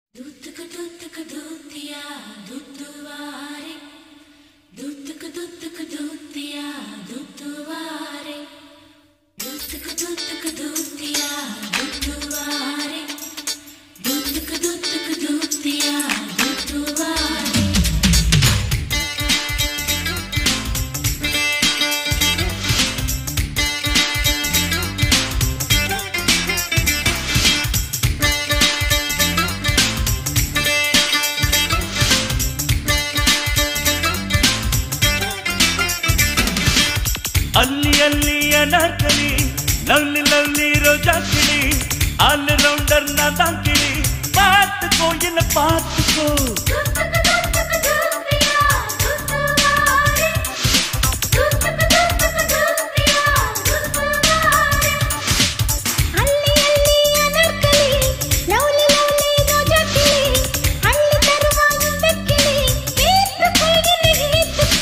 Duttuka duttuka duttiya duttuvaare Duttuka duttuka duttiya duttuvaare Duttuka duttuka duttiya duttuvaare Duttuka duttuka duttiya duttuvaare ಅಲ್ಲಿ ಅಲ್ಲಿ Anarkali lovely lovely ரோஜா கிளி all rounder நான் தான் கிளி பார்த்துக்கோ என்ன பார்த்துக்கோ ಅಲ್ಲಿ ಅಲ್ಲಿ ಅನರ್ಕಲಿ ಲವ್ಲಿ ಲವ್ಲಿ ರೋಜಾ ಕಿಳಿ ಅಲ್ಲಿ ತರುವ ಇಂದ ಕಿಳಿ ಏತು ಕೊಯ್ಗಿನ ಏತುಕ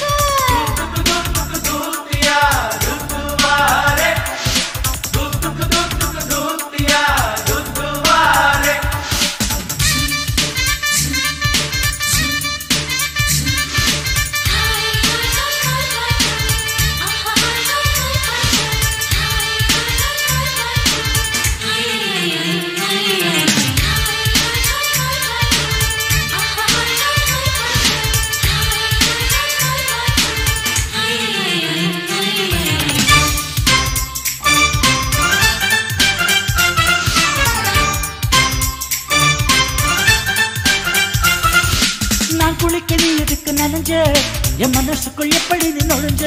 நான் குளிக்க நீ எதுக்கு நனைஞ்ச என் மனசுக்குள் எப்படி நீ நுழைஞ்ச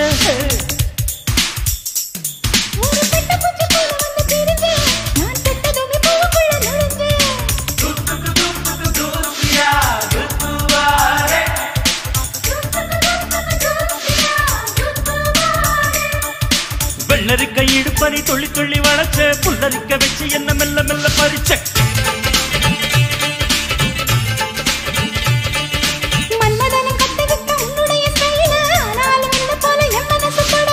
ஒரு பெட்ட பூச்சி போல வந்து பிரிஞ்சு நான் தொட்டதுமே பூவுக்குள்ள நுழைஞ்சு வெள்ளரிக்க இடுப்பறி துள்ளி துள்ளி வளைச்ச புல்லரிக்க வச்சு என்ன மெல்ல மெல்ல பறிச்ச மன்மதனம் கத்துக்கிட்ட உன்னுடைய ஸ்டைல ஆனாலும் இந்த போல என் மனசு படல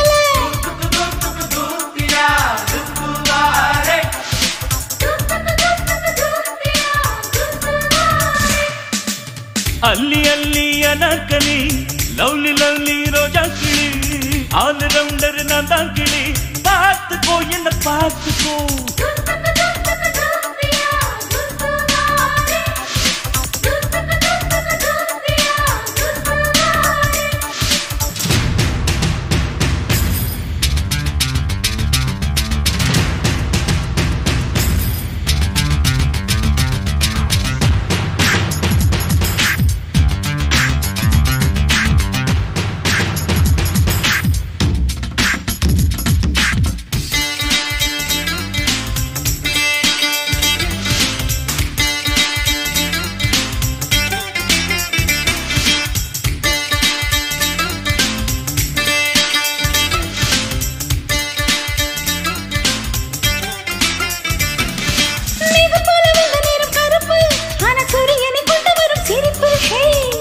ಅಲ್ಲಿ ಅಲ್ಲಿ ಅನಾರ್ಕಲಿ ಲವ್ಲಿ ಲವ್ಲಿ ரோஜா கிளி ஆல் ரவுண்டர் நான் தான் கிளி பார்த்துக்கோ என்ன பார்த்துக்கோ மேகம் போல வந்த நேரம் கருப்பு ஆனா சூரியனை கொண்டு வரும் சிரிப்பு ஹே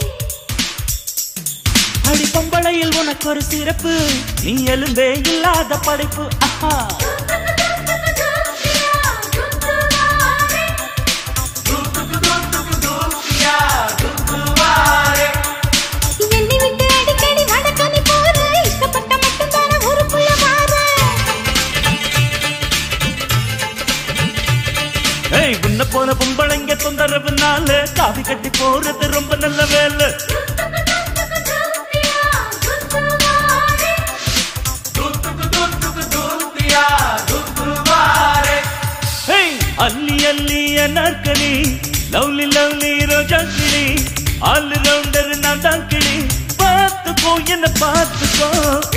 அடி பொம்பளையில் உனக்கு ஒரு சிறப்பு நீ எலும்பே இல்லாத படைப்பு ஆஹா என்னை விட்டு அடிக்கடி வடக்க நீ போற இஷ்டப்பட்ட மட்டும்தான ஒரு புள்ள மாற ஏய் உன்ன போன பொம்பளைங்க தொந்தரவுனால காவி கட்டி போறது ரொம்ப நல்ல வேலை ஏய் அல்லி அல்லி அனார்கலி லவ்லி லவ்லி ரோஜா கிளி ஆல் ரவுண்டர் நான் தான் கிளி பார்த்துக்கோ என்ன பார்த்துக்கோ